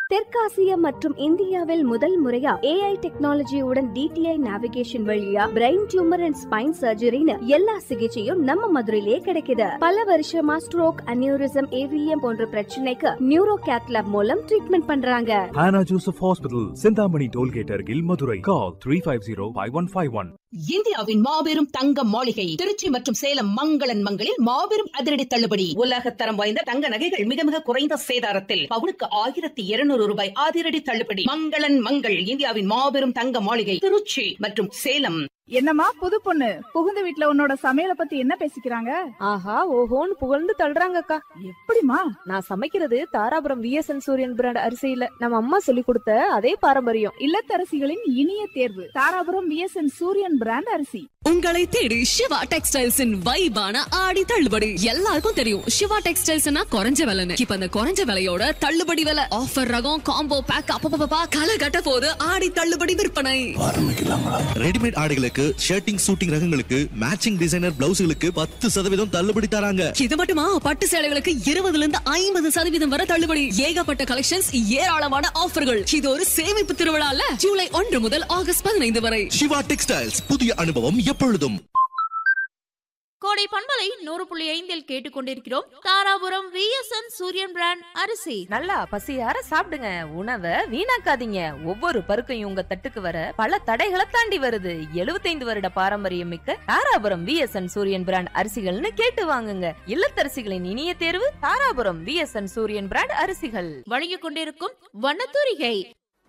தெற்காசியா மற்றும் இந்தியாவில் முதல் முறையா ஏஐ டெக்னாலஜியுடன் டிடிஐ நேவிகேஷன் வழியா பிரெயின் டியூமர் அண்ட் ஸ்பைன் சர்ஜரின்னு எல்லா சிகிச்சையும் நம்ம மதுரையிலேயே கிடைக்குது பல வருஷமா ஸ்ட்ரோக் அனியூரிசம் ஏவிஎம் போன்ற பிரச்சனைக்கு நியூரோ கேத்லாப் மூலம் ட்ரீட்மெண்ட் பண்றாங்க Hannah Joseph Hospital, Sindhamani Tollgate Argil, Madurai. Call 350-5151. இந்தியாவின் மாபெரும் தங்க மாளிகை திருச்சி மற்றும் சேலம் மங்களன் மங்களில் மாபெரும் அதிரடி தள்ளுபடி உலகத்தரம் வாய்ந்த தங்க நகைகள் மிக மிக குறைந்த சேதாரத்தில் பவுனுக்கு ஆயிரத்தி இருநூறு ரூபாய் அதிரடி தள்ளுபடி மங்களன் மங்கள் இந்தியாவின் மாபெரும் தங்க மாளிகை திருச்சி மற்றும் சேலம் என்னம்மா புது பொண்ணு புகுந்த வீட்ல உன்னோட சமையல பத்தி என்ன பேசிக்கிறாங்க ஆஹா ஓஹோன்னு புகழ்ந்து தள்ளுறாங்கக்கா எப்படிமா நான் சமைக்கிறது தாராபுரம் விஎஸ்என் சூரியன் பிராண்ட் அரிசியில நம்ம அம்மா சொல்லி கொடுத்த அதே பாரம்பரியம் இல்லத்தரசிகளின் இனிய தேர்வு தாராபுரம் விஎஸ்என் சூரியன் பிராண்ட் அரிசி உங்களை தேடி சிவா டெக்ஸ்டைல்ஸின் வைபான ஆடி தள்ளுபடி எல்லாருக்கும் தெரியும் சிவா டெக்ஸ்டைல்ஸ்னா குறைஞ்ச விலைன்னு இப்ப அந்த குறைஞ்ச விலையோட தள்ளுபடி விலை ஆஃபர் ரகம் காம்போ பேக் அப்பப்பா களை கட்ட போது ஆடி தள்ளுபடி விற்பனை ரெடிமேட் ஆடைகளுக்கு ஷர்ட்டிங் சூட்டிங் ரகங்களுக்கு மேட்சிங் டிசைனர் பிளவுஸ்களுக்கு பத்து சதவீதம் தள்ளுபடி தராங்க இது மட்டுமா பட்டு சேலைகளுக்கு இருபதுல இருந்து ஐம்பது சதவீதம் வரை தள்ளுபடி ஏகப்பட்ட கலெக்ஷன்ஸ் ஏராளமான ஆஃபர்கள் இது ஒரு சேமிப்பு திருவிழால ஜூலை ஒன்று முதல் ஆகஸ்ட் பதினைந்து வரை சிவா டெக்ஸ்டைல்ஸ் புதிய அனுபவம் எப்பொழுதும் கோடை பண்பலை நூறு புள்ளி ஐந்தில் கேட்டுக்கொண்டிருக்கிறோம் தாராபுரம் விஎஸ்என் சூரியன் பிராண்ட் அரிசி நல்லா பசியார சாப்பிடுங்க உணவை வீணாக்காதீங்க ஒவ்வொரு பருக்கையும் உங்க தட்டுக்கு வர பல தடைகளை தாண்டி வருது 75 வருட பாரம்பரியம் மிக்க தாராபுரம் விஎஸ்என் சூரியன் பிராண்ட் அரிசிகள்னு கேட்டு வாங்குங்க இல்லத்தரசிகளின் இனிய தேர்வு தாராபுரம் விஎஸ்என் சூரியன் பிராண்ட் அரிசிகள் வழங்கிக் கொண்டிருக்கும் வண்ணத்தூரிகை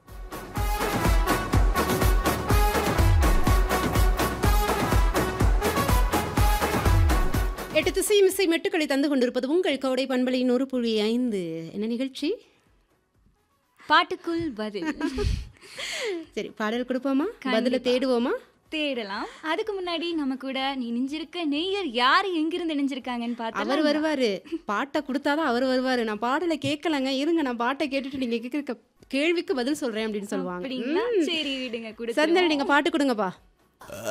எட்டு திசை மிசை மெட்டுக்களை தந்து கொண்டிருப்பது உங்கள் கோடை பண்பலை நூறு புள்ளி ஐந்து என்ன நிகழ்ச்சி பாட்டுக்குள் பதில் சரி பாடல் கொடுப்போமா கண்டிப்பா. பதில தேடுவோமா தேடலாம் அதுக்கு முன்னாடி நம்ம கூட இணைஞ்சிருக்க நெய்யர் யார் எங்கிருந்து இணைஞ்சிருக்காங்கன்னு அவர் பார்த்தா வருவாரு பாட்டை கொடுத்தாதான் அவர் வருவாரு நான் பாடலை கேட்கலங்க இருங்க நான் பாட்டை கேட்டுட்டு நீங்க கேட்கிற கேள்விக்கு பதில் சொல்றேன் அப்படின்னு சொல்லுவாங்க அப்படிங்களா ம். சரி விடுங்க சந்தல் கொடுத்து நீங்க பாட்டு கொடுங்கப்பா